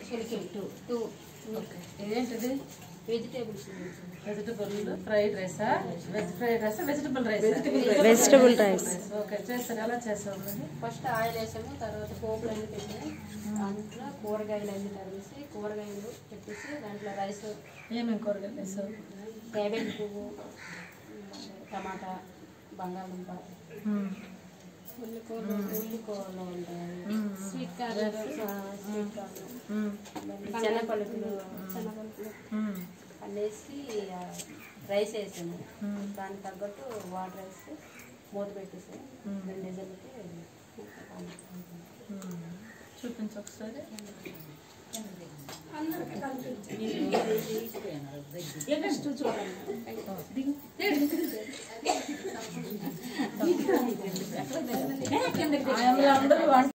చిలికిల్ టూ టూ ఓకే ఇదేంటిది వెజిటేబుల్స్ వెజిటబుల్ ఫ్రైడ్ రైసా veg fried rice vegetable rice vegetable rice okay చేస్తారు ఎలా చేస్తాం మరి ఫస్ట్ ఆయిల్ వేసాము తర్వాత పోపులు అన్ని పెట్టి దాంట్లో కూరగాయలు అన్ని తరిగేసి కూరగాయలు పెట్టేసి దాంట్లో రైస్ ఏమేమి కూరగాయలు వేసావు క్యాబేజ్ పువ్వు టమాటా బంగాళదుంప ఉల్లికూరలు ఉల్లికూరలు ఉంటాయి స్వీట్ కార్న్ స్వీట్ కార్న్ మళ్ళీ శనగపలుకులు శనగపలుకులు అనేసి ఆ, రైస్ వేసాను దానికి తగ్గట్టు వాటర్ వేసి మూత పెట్టేసాను రెండు నిజాలకి చూపించు ఒకసారి చూడండి అందరూ వంట